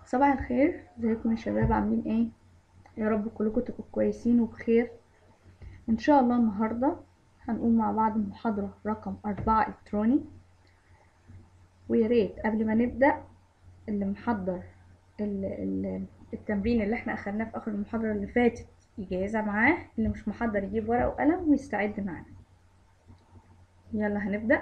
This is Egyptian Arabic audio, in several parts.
صباح الخير ازيكم يا شباب عاملين ايه يا رب كلكم تبقوا كويسين وبخير ان شاء الله النهارده هنقوم مع بعض المحاضرة رقم أربعة إلكتروني ويا ريت قبل ما نبدأ اللي محضر ال- ال- التمرين اللي احنا أخدناه في آخر المحاضرة اللي فاتت يجهزها معاه اللي مش محضر يجيب ورقة وقلم ويستعد معانا يلا هنبدأ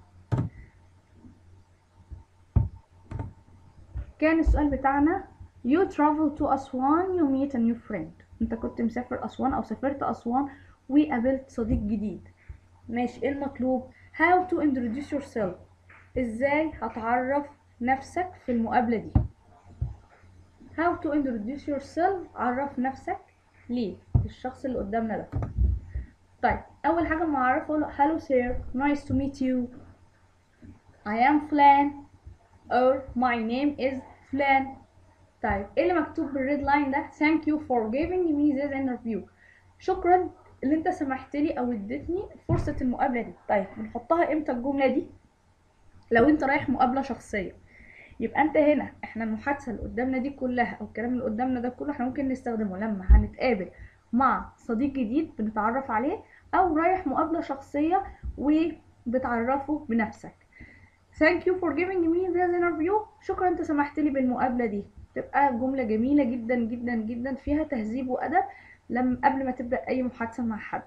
كان السؤال بتاعنا you travel to أسوان you meet a new friend انت كنت مسافر أسوان أو سافرت أسوان وقابلت صديق جديد ماشي ايه المطلوب how to introduce yourself ازاي هتعرف نفسك في المقابلة دي how to introduce yourself عرف نفسك ليه للشخص اللي قدامنا ده طيب اول حاجة ما اعرفه له hello sir nice to meet you I am فلان or my name is فلان طيب ايه اللي مكتوب بالريد لاين ده thank you for giving me this interview شكرا اللي انت سمحت لي او اديتني فرصة المقابلة دي طيب بنحطها امتى الجملة دي لو انت رايح مقابلة شخصية يبقى انت هنا احنا المحادثة اللي قدامنا دي كلها او الكلام اللي قدامنا ده كله احنا ممكن نستخدمه لما هنتقابل مع صديق جديد بنتعرف عليه او رايح مقابلة شخصية وبتعرفه بنفسك Thank you for giving me this interview شكرا انت سمحت لي بالمقابلة دي تبقى جملة جميلة جدا جدا جدا فيها تهذيب وأدب لما قبل ما تبدأ أي محادثة مع حد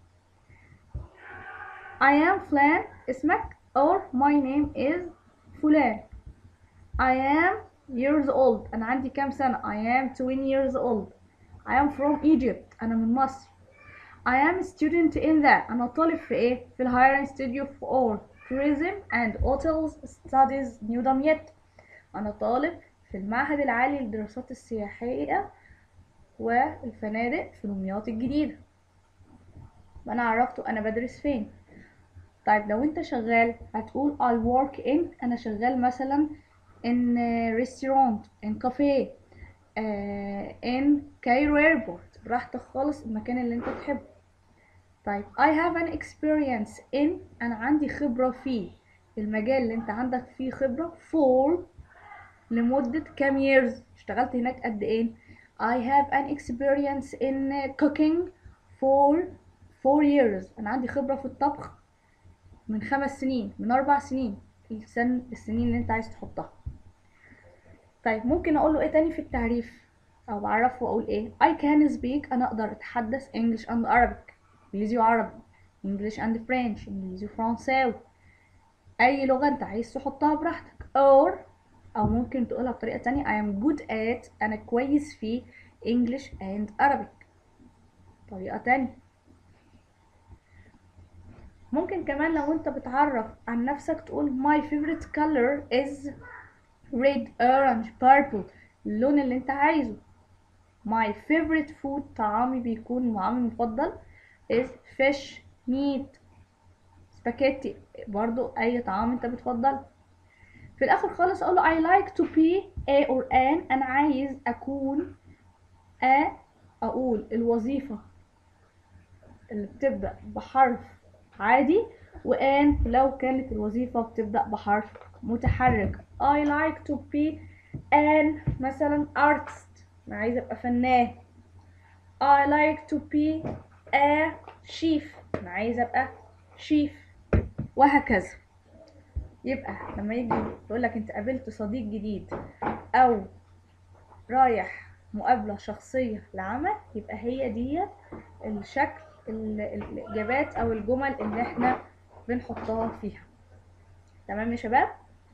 I am فلان اسمك or my name is فلان I am years old أنا عندي كام سنة I am 20 years old I am from Egypt أنا من مصر I am a student in that أنا طالب في إيه؟ في ال Higher Institute for Tourism and Hotels Studies نيو دمياط أنا طالب في المعهد العالي للدراسات السياحية والفنادق في دمياط الجديدة أنا عرفته أنا بدرس فين طيب لو أنت شغال هتقول I work in أنا شغال مثلا in restaurant in cafe uh, in Cairo airport براحتك خالص المكان اللي أنت تحبه طيب I have an experience in أنا عندي خبرة فيه المجال اللي أنت عندك فيه خبرة for لمدة كام years اشتغلت هناك قد ايه I have an experience in cooking for four years أنا عندي خبرة في الطبخ من خمس سنين من أربع سنين السن السنين اللي أنت عايز تحطها طيب ممكن أقول له إيه تاني في التعريف أو بعرفه وأقول إيه I can speak أنا أقدر أتحدث English and Arabic إنجليزي وعربي English and French إنجليزي وفرنساوي أي لغة أنت عايز تحطها براحتك or أو ممكن تقولها بطريقة تانية I am good at أنا كويس في English and Arabic طريقة تانية ممكن كمان لو انت بتعرف عن نفسك تقول my favorite color is red, orange, purple اللون اللي انت عايزه my favorite food طعامي بيكون طعامي المفضل is fish, meat, spaghetti برضو اي طعام انت بتفضله في الاخر خالص اقول له I like to be a or an انا عايز اكون a اقول الوظيفة اللي بتبدأ بحرف عادي وان لو كانت الوظيفة بتبدأ بحرف متحرك I like to be an مثلا artist انا عايزة ابقى فنان I like to be a chef انا عايزة ابقى شيف وهكذا يبقى لما يجي يقول لك انت قابلت صديق جديد او رايح مقابله شخصيه لعمل يبقى هي دي الشكل ال- الاجابات او الجمل اللي احنا بنحطها فيها تمام يا شباب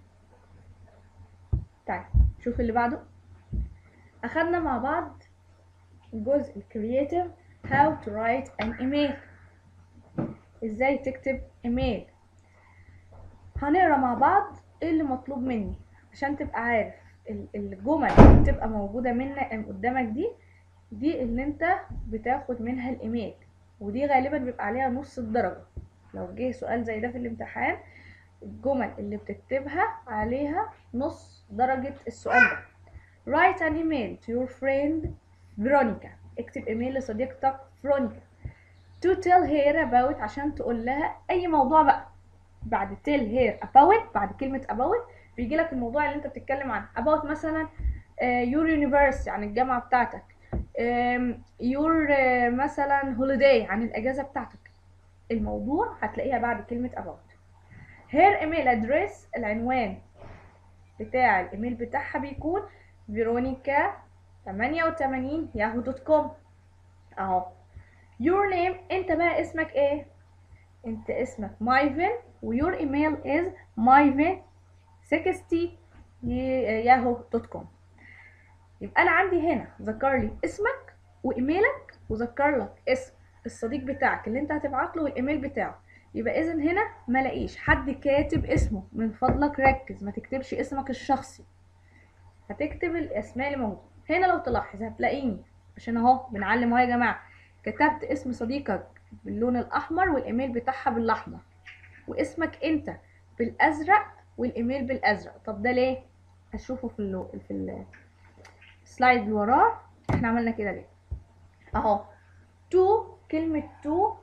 طيب شوف اللي بعده اخدنا مع بعض الجزء الكرياتيف how to write an email ازاي تكتب ايميل هنقرا مع بعض ايه اللي مطلوب مني عشان تبقى عارف ال- الجمل اللي بتبقى موجودة من قدامك دي دي اللي انت بتاخد منها الايميل ودي غالبا بيبقى عليها نص الدرجة لو جه سؤال زي ده في الامتحان الجمل اللي بتكتبها عليها نص درجة السؤال ده write an email to your friend فيرونيكا اكتب ايميل لصديقتك فيرونيكا to tell her about عشان تقول لها اي موضوع بقى بعد tell her about بعد كلمة about بيجي لك الموضوع اللي انت بتتكلم عنه about مثلا يور يونيفرسيتي عن الجامعة بتاعتك يور مثلا هوليداي عن الأجازة بتاعتك الموضوع هتلاقيها بعد كلمة about her email address العنوان بتاع الايميل بتاعها بيكون فيرونيكا 88 ياهو دوت كوم اهو your name انت بقى اسمك ايه انت اسمك مايفن ويور ايميل از مايفن 60 ياهو دوت كوم يبقى انا عندي هنا ذكر لي اسمك وايميلك وذكر لك اسم الصديق بتاعك اللي انت هتبعت له والايميل بتاعه يبقى اذا هنا ما لاقيش حد كاتب اسمه من فضلك ركز ما تكتبش اسمك الشخصي هتكتب الاسماء اللي موجوده هنا لو تلاحظ هتلاقيني عشان اهو بنعلم اهو يا جماعه كتبت اسم صديقك باللون الاحمر والايميل بتاعها بالاحمر واسمك انت بالازرق والايميل بالازرق طب ده ليه هشوفه في اللو في السلايد اللي وراه احنا عملنا كده ليه اهو تو كلمه تو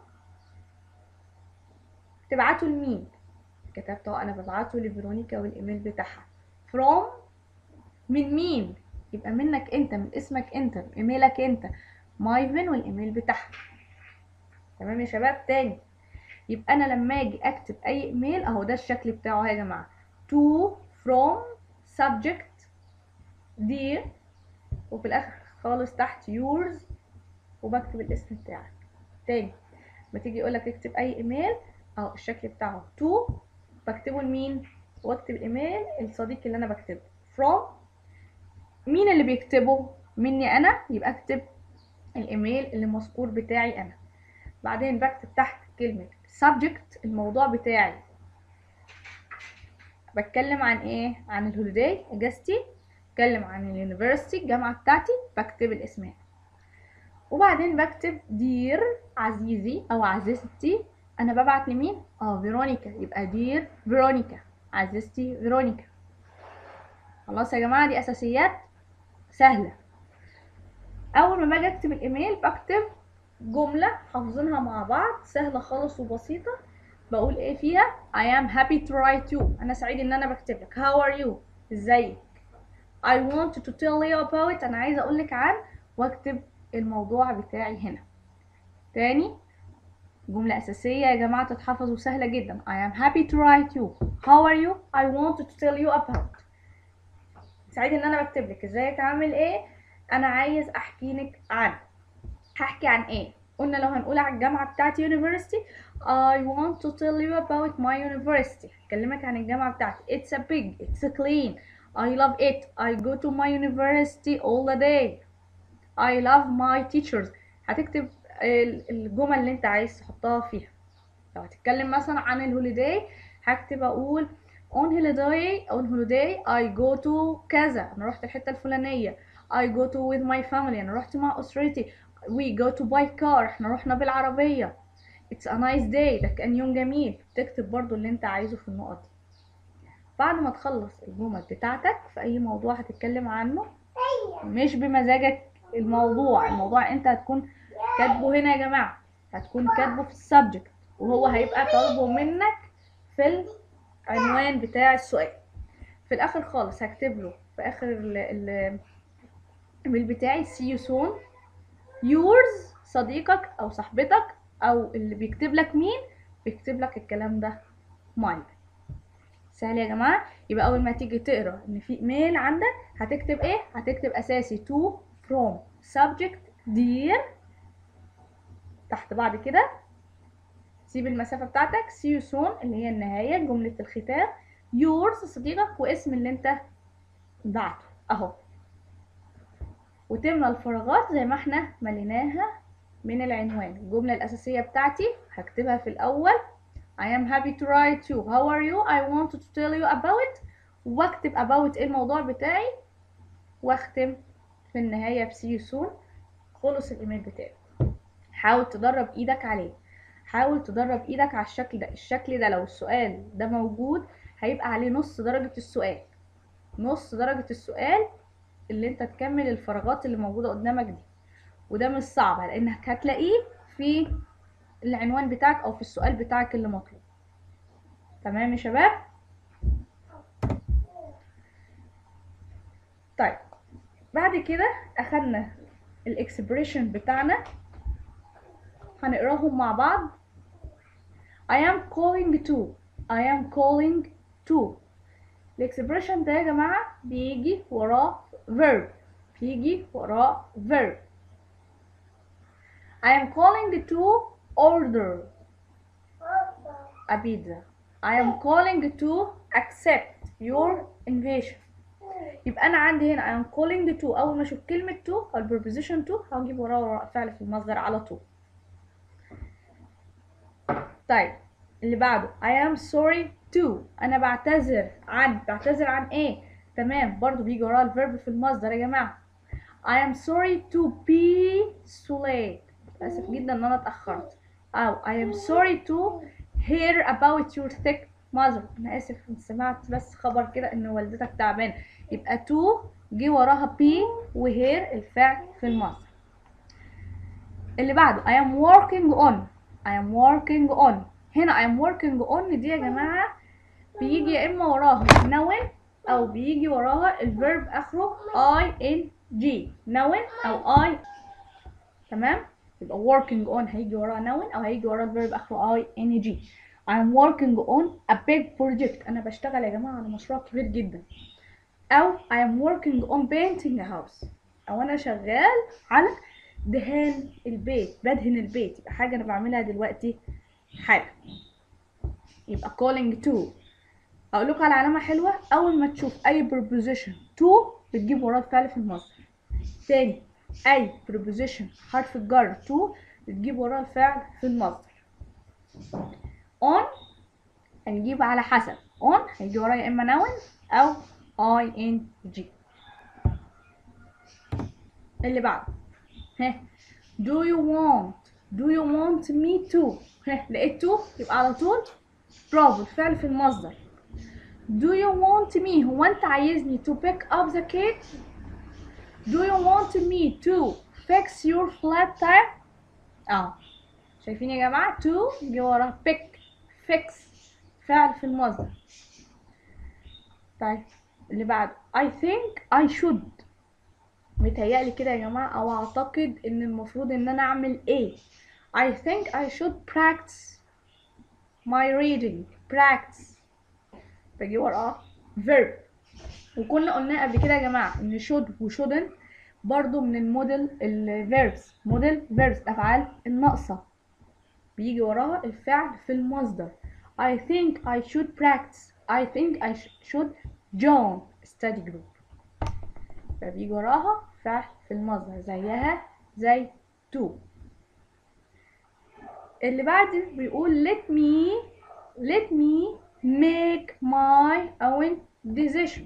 تبعته لمين كتبت اهو انا ببعته لفيرونيكا والايميل بتاعها from من مين يبقى منك انت من اسمك انت من ايميلك انت مايفن والايميل بتاعها تمام يا شباب تاني يبقى انا لما اجي اكتب اي ايميل اهو ده الشكل بتاعه يا جماعه to from subject dear وفي الاخر خالص تحت yours وبكتب الاسم بتاعك تاني ما تيجي يقولك اكتب اي ايميل اهو الشكل بتاعه تو بكتبه لمين واكتب الايميل الصديق اللي انا بكتبه from مين اللي بيكتبه مني انا يبقى اكتب الايميل اللي مذكور بتاعي انا بعدين بكتب تحت كلمة subject الموضوع بتاعي بتكلم عن ايه عن الهوليداي اجازتي بتكلم عن اليونيفرسيتي الجامعة بتاعتي بكتب الاسماء وبعدين بكتب دير عزيزي او عزيزتي انا ببعت لمين اه فيرونيكا يبقى دير فيرونيكا عزيزتي فيرونيكا خلاص يا جماعه دي اساسيات سهله اول ما باجي اكتب الايميل بكتب جمله حافظينها مع بعض سهله خالص وبسيطه بقول ايه فيها I am happy to write you انا سعيد ان انا بكتب لك how are you ازيك I want to tell you about انا عايزه اقول لك عن واكتب الموضوع بتاعي هنا تاني جملة أساسية يا جماعة تتحفظ وسهلة جدا I am happy to write you How are you? I want to tell you about سعيد إن أنا بكتب لك إزيك عامل إيه؟ أنا عايز أحكي لك عن هحكي عن إيه؟ قلنا لو هنقول على الجامعة بتاعتي university I want to tell you about my university هكلمك عن الجامعة بتاعتي It's a big, it's a clean I love it I go to my university all the day I love my teachers هتكتب الجمل اللي انت عايز تحطها فيها لو هتتكلم مثلا عن الهوليداي هكتب اقول on holiday on holiday I go to كذا انا رحت الحته الفلانيه I go to with my family انا رحت مع اسرتي we go to by car احنا رحنا بالعربيه it's a nice day ده كان يوم جميل تكتب برضو اللي انت عايزه في النقط دي بعد ما تخلص الجمل بتاعتك في اي موضوع هتتكلم عنه مش بمزاجك الموضوع الموضوع انت هتكون كاتبه هنا يا جماعه هتكون كاتبه في السبجكت وهو هيبقى طالبه منك في العنوان بتاع السؤال في الاخر خالص هكتب له في اخر ال ال بتاعي see you soon yours صديقك او صاحبتك او اللي بيكتب لك مين بيكتب لك الكلام ده مايل سهل يا جماعه يبقى اول ما تيجي تقرا ان في ايميل عندك هتكتب ايه هتكتب اساسي to from subject dear تحت بعض كده سيب المسافة بتاعتك see you soon اللي هي النهاية جملة الختام yours صديقك واسم اللي انت بعته اهو وتملى الفراغات زي ما احنا مليناها من العنوان الجملة الأساسية بتاعتي هكتبها في الأول I am happy to write you how are you I want to tell you about واكتب about ايه الموضوع بتاعي واختم في النهاية ب see you soon خلص الإيميل بتاعي حاول تدرب ايدك عليه حاول تدرب ايدك على الشكل ده الشكل ده لو السؤال ده موجود هيبقى عليه نص درجة السؤال نص درجة السؤال اللي انت تكمل الفراغات اللي موجودة قدامك دي وده مش صعب لانك هتلاقيه في العنوان بتاعك او في السؤال بتاعك اللي مطلوب تمام يا شباب طيب بعد كده اخدنا الاكسبريشن بتاعنا هنقراهم مع بعض I am calling to I am calling to الاكسبريشن ده يا جماعة بيجي وراه verb بيجي وراه verb I am calling to order a pizza I am calling to accept your invitation يبقى انا عندي هنا I am calling to اول ما اشوف كلمة to او البربوزيشن to هجيب وراه وراه فعل في المصدر على طول طيب اللي بعده I am sorry to انا بعتذر عن بعتذر عن ايه تمام برضو بيجي وراه الفيرب في المصدر يا جماعة I am sorry to be so late اسف جدا ان انا اتأخرت او I am sorry to hear about your sick mother انا اسف إن سمعت بس خبر كده ان والدتك تعبانة يبقى to جه وراها be وهير الفعل في المصدر اللي بعده I am working on I am working on هنا I am working on دي يا جماعة بيجي يا إما وراها noun أو بيجي وراها الفيرب آخره I N G noun أو I تمام يبقى working on هيجي وراها noun أو هيجي وراها الفيرب آخره I N G I am working on a big project أنا بشتغل يا جماعة على مشروع كبير جدا أو I am working on painting a house أو أنا شغال على دهان البيت بدهن البيت يبقى حاجة أنا بعملها دلوقتي حالا يبقى calling to أقول لكم على علامة حلوة أول ما تشوف أي preposition to بتجيب وراه الفعل في المصدر تاني أي preposition حرف الجر to بتجيب وراه الفعل في المصدر on هنجيب على حسب on هيجي وراه يا إما noun أو ing اللي بعده ها do you want do you want me to ها لقيت to يبقى على طول برافو الفعل في المصدر do you want me هو انت عايزني to pick up the cake do you want me to fix your flat tire اه شايفين يا جماعة to جه وراه pick fix فعل في المصدر طيب اللي بعده I think I should متهيألي كده يا جماعة أو أعتقد إن المفروض إن أنا أعمل إيه I think I should practice my reading practice بجي وراه verb وكنا قلنا قبل كده يا جماعة إن should و shouldn't برضو من الموديل الفيربس موديل فيربس الأفعال الناقصة بيجي وراها الفعل في المصدر I think I should practice I think I should join study group فبيجي وراها فعل في المصدر زيها زي to اللي بعد بيقول let me let me make my own decision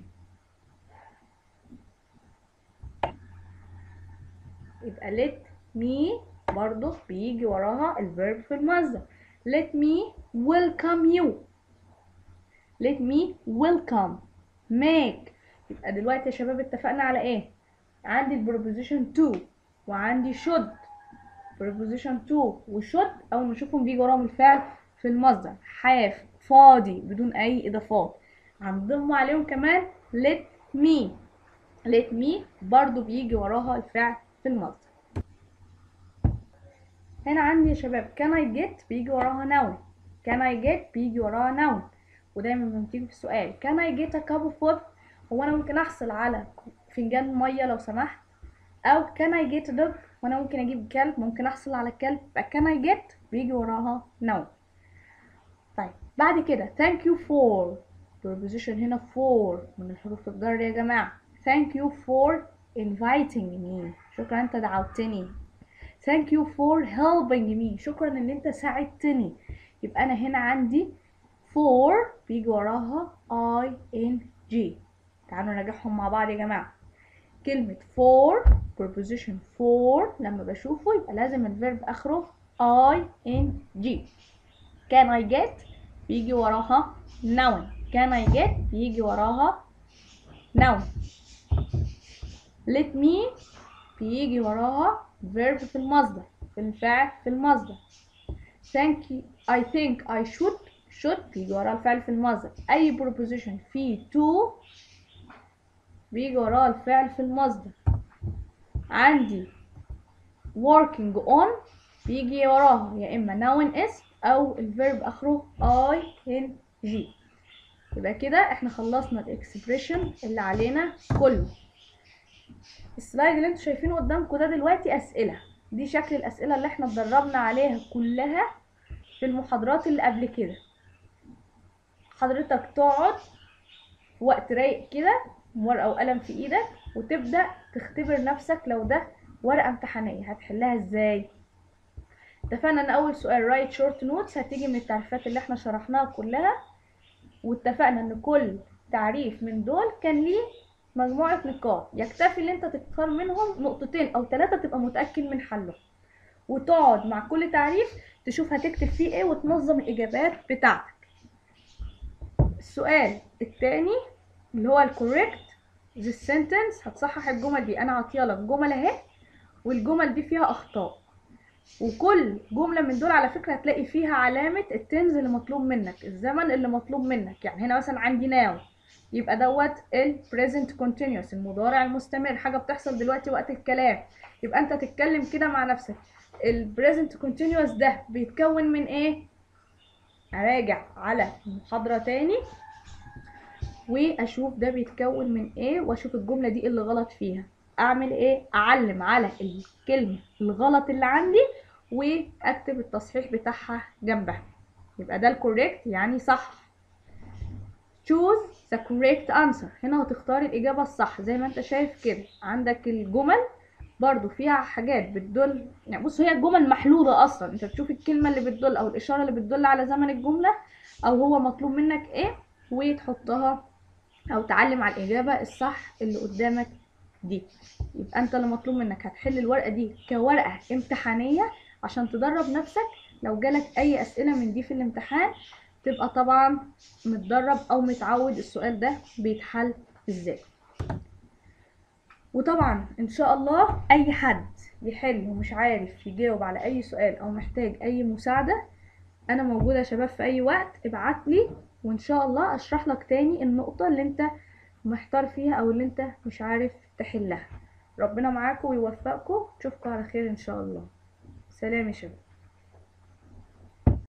يبقى let me برضو بيجي وراها الفيرب في المصدر let me welcome you let me welcome make يبقى دلوقتي يا شباب اتفقنا على ايه عندي البروبوزيشن to وعندي should preposition to و should اول ما اشوفهم بيجي وراهم الفعل في المصدر حاف فاضي بدون اي اضافات هنضم عليهم كمان let me let me برضو بيجي وراها الفعل في المصدر هنا عندي يا شباب can I get بيجي وراها noun can I get بيجي وراها noun ودايما لما بتيجي في السؤال can I get a cup of water هو انا ممكن احصل على فنجان ميه لو سمحت او can I get a dog وانا ممكن اجيب كلب ممكن احصل على الكلب يبقى can I get بيجي وراها noun طيب بعد كده thank you for preposition هنا for من الحروف الجر يا جماعة thank you for inviting me شكرا انت دعوتني thank you for helping me شكرا ان انت ساعدتني يبقى انا هنا عندي for بيجي وراها I N G تعالوا نراجعهم مع بعض يا جماعة كلمة for preposition for لما بشوفه يبقى لازم الفيرب آخره I N G can I get بيجي وراها noun can I get بيجي وراها noun let me بيجي وراها verb في المصدر في الفعل في المصدر thank you I think I should should بيجي وراها الفعل في المصدر أي preposition فيه to بيجي وراه الفعل في المصدر عندي working on بيجي وراها يا اما noun اسم او الفيرب اخره I N G يبقى كده احنا خلصنا الاكسبريشن اللي علينا كله السلايد اللي انتوا شايفينه قدامكم ده دلوقتي اسئله دي شكل الاسئله اللي احنا اتدربنا عليها كلها في المحاضرات اللي قبل كده حضرتك تقعد في وقت رايق كده ورقه وقلم في ايدك وتبدا تختبر نفسك لو ده ورقه امتحانيه هتحلها ازاي اتفقنا ان اول سؤال رايت شورت نوتس هتيجي من التعريفات اللي احنا شرحناها كلها واتفقنا ان كل تعريف من دول كان ليه مجموعة نقاط يكتفي ان انت تختار منهم نقطتين او ثلاثة تبقى متأكد من حله وتقعد مع كل تعريف تشوف هتكتب فيه ايه وتنظم الاجابات بتاعتك السؤال التاني اللي هو الكوريكت this sentence هتصحح الجمل دي انا عطيالك جمل اهي والجمل دي فيها اخطاء وكل جملة من دول على فكرة هتلاقي فيها علامة التنز اللي مطلوب منك الزمن اللي مطلوب منك يعني هنا مثلا عندي now يبقى دوت ال present continuous المضارع المستمر حاجة بتحصل دلوقتي وقت الكلام يبقى انت تتكلم كده مع نفسك ال present continuous ده بيتكون من ايه اراجع على المحاضرة تاني واشوف ده بيتكون من ايه واشوف الجملة دي إيه اللي غلط فيها اعمل ايه اعلم على الكلمة الغلط اللي عندي واكتب التصحيح بتاعها جنبها يبقى ده الكوريكت يعني صح choose the correct answer هنا هتختار الإجابة الصح زي ما انت شايف كده عندك الجمل برضو فيها حاجات بتدل يعني بص هي الجمل محلولة أصلا انت بتشوف الكلمة اللي بتدل أو الإشارة اللي بتدل على زمن الجملة أو هو مطلوب منك ايه وتحطها أو تعلم على الإجابة الصح اللي قدامك دي يبقى انت اللي مطلوب منك هتحل الورقة دي كورقة امتحانية عشان تدرب نفسك لو جالك أي أسئلة من دي في الامتحان تبقى طبعا متدرب او متعود السؤال ده بيتحل ازاي وطبعا ان شاء الله اي حد يحل ومش عارف يجاوب على اي سؤال او محتاج اي مساعدة انا موجودة يا شباب في اي وقت ابعت لي وان شاء الله اشرح لك تاني النقطة اللي انت محتار فيها او اللي انت مش عارف تحلها ربنا معاكم ويوفقكم اشوفكم على خير ان شاء الله سلام يا شباب